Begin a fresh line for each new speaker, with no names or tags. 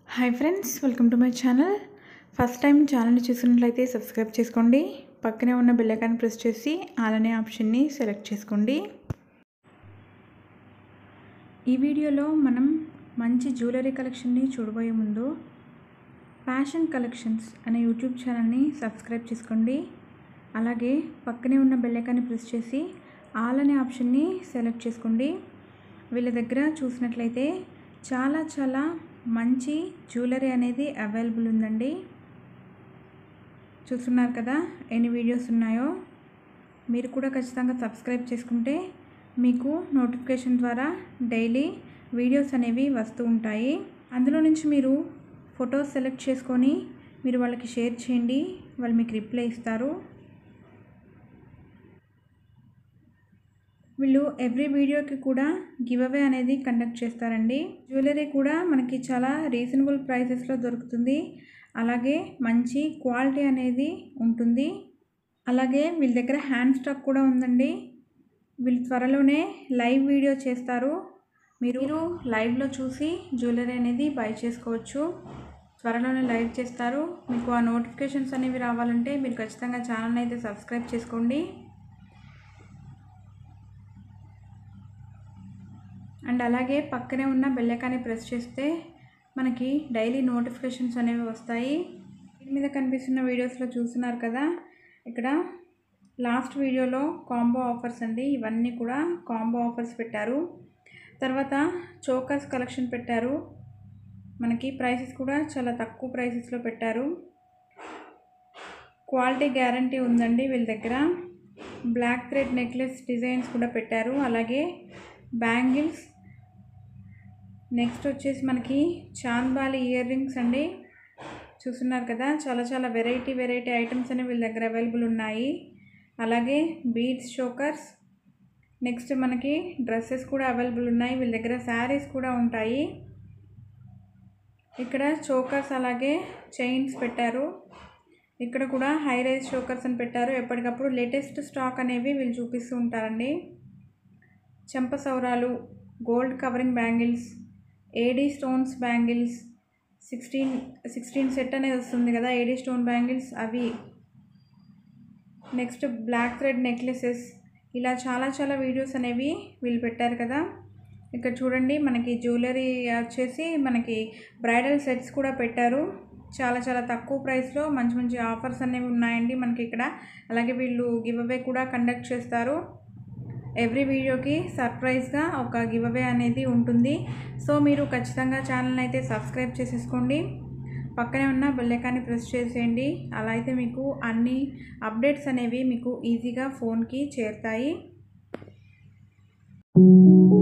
hi friends welcome to my channel first time ఛానల్ని చూసినట్లయితే subscribe చేసుకోండి పక్కనే ఉన్న బెల్ ఐకాన్ ప్రెస్ చేసి అలానే ఆప్షన్ని సెలెక్ట్ చేసుకోండి ఈ వీడియోలో మనం మంచి జ్యువెలరీ కలెక్షన్ని చూడబోయే ముందు ఫ్యాషన్ కలెక్షన్స్ అనే యూట్యూబ్ ఛానల్ని సబ్స్క్రైబ్ చేసుకోండి అలాగే పక్కనే ఉన్న బెల్ ఐకాన్ని ప్రెస్ చేసి ఆల్ అనే ఆప్షన్ని సెలెక్ట్ చేసుకోండి వీళ్ళ దగ్గర చూసినట్లయితే చాలా చాలా మంచి జ్యువెలరీ అనేది అవైలబుల్ ఉందండి చూస్తున్నారు కదా ఎన్ని వీడియోస్ ఉన్నాయో మీరు కూడా ఖచ్చితంగా సబ్స్క్రైబ్ చేసుకుంటే మీకు నోటిఫికేషన్ ద్వారా డైలీ వీడియోస్ అనేవి వస్తూ ఉంటాయి అందులో నుంచి మీరు ఫొటోస్ సెలెక్ట్ చేసుకొని మీరు వాళ్ళకి షేర్ చేయండి వాళ్ళు మీకు రిప్లై ఇస్తారు వీళ్ళు ఎవ్రీ వీడియోకి కూడా గివ్ అవే అనేది కండక్ట్ చేస్తారండి జ్యువెలరీ కూడా మనకి చాలా రీజనబుల్ ప్రైసెస్లో దొరుకుతుంది అలాగే మంచి క్వాలిటీ అనేది ఉంటుంది అలాగే వీళ్ళ దగ్గర హ్యాండ్ స్టాక్ కూడా ఉందండి వీళ్ళు త్వరలోనే లైవ్ వీడియో చేస్తారు మీరు లైవ్లో చూసి జ్యువెలరీ అనేది బై చేసుకోవచ్చు త్వరలోనే లైవ్ చేస్తారు మీకు ఆ నోటిఫికేషన్స్ అనేవి రావాలంటే మీరు ఖచ్చితంగా ఛానల్ని అయితే సబ్స్క్రైబ్ చేసుకోండి అండ్ అలాగే పక్కనే ఉన్న బెల్లైకాన్ని ప్రెస్ చేస్తే మనకి డైలీ నోటిఫికేషన్స్ అనేవి వస్తాయి దీని మీద కనిపిస్తున్న వీడియోస్లో చూస్తున్నారు కదా ఇక్కడ లాస్ట్ వీడియోలో కాంబో ఆఫర్స్ అండి ఇవన్నీ కూడా కాంబో ఆఫర్స్ పెట్టారు తర్వాత చోకర్స్ కలెక్షన్ పెట్టారు మనకి ప్రైసెస్ కూడా చాలా తక్కువ ప్రైసెస్లో పెట్టారు క్వాలిటీ గ్యారంటీ ఉందండి వీళ్ళ దగ్గర బ్లాక్ థ్రెడ్ నెక్లెస్ డిజైన్స్ కూడా పెట్టారు అలాగే బ్యాంగిల్స్ నెక్స్ట్ వచ్చేసి మనకి చాంద్బాలి ఇయర్ రింగ్స్ అండి చూస్తున్నారు కదా చాలా చాలా వెరైటీ వెరైటీ ఐటమ్స్ అనేవి వీళ్ళ దగ్గర అవైలబుల్ ఉన్నాయి అలాగే బీడ్స్ షోకర్స్ నెక్స్ట్ మనకి డ్రెస్సెస్ కూడా అవైలబుల్ ఉన్నాయి వీళ్ళ దగ్గర శారీస్ కూడా ఉంటాయి ఇక్కడ చోకర్స్ అలాగే చైన్స్ పెట్టారు ఇక్కడ కూడా హై రైజ్ చోకర్స్ అని పెట్టారు ఎప్పటికప్పుడు లేటెస్ట్ స్టాక్ అనేవి వీళ్ళు చూపిస్తూ ఉంటారండి చెంప సౌరాలు gold covering bangles AD stones bangles sixteen sixteen set అనేది వస్తుంది కదా ఏడీ స్టోన్ బ్యాంగిల్స్ అవి నెక్స్ట్ బ్లాక్ థ్రెడ్ నెక్లెసెస్ ఇలా చాలా చాలా వీడియోస్ అనేవి వీళ్ళు పెట్టారు కదా ఇక్కడ చూడండి మనకి జ్యువెలరీ వచ్చేసి మనకి బ్రైడల్ సెట్స్ కూడా పెట్టారు చాలా చాలా తక్కువ ప్రైస్లో మంచి మంచి ఆఫర్స్ అనేవి ఉన్నాయండి మనకి ఇక్కడ అలాగే వీళ్ళు గివ్ అవే కూడా కండక్ట్ చేస్తారు ఎవ్రీ వీడియోకి సర్ప్రైజ్గా ఒక గివ్ అవే అనేది ఉంటుంది సో మీరు ఖచ్చితంగా ఛానల్ని అయితే సబ్స్క్రైబ్ చేసేసుకోండి పక్కనే ఉన్న బెల్లైకాన్ని ప్రెస్ చేసేయండి అలా అయితే మీకు అన్ని అప్డేట్స్ అనేవి మీకు ఈజీగా ఫోన్కి చేరుతాయి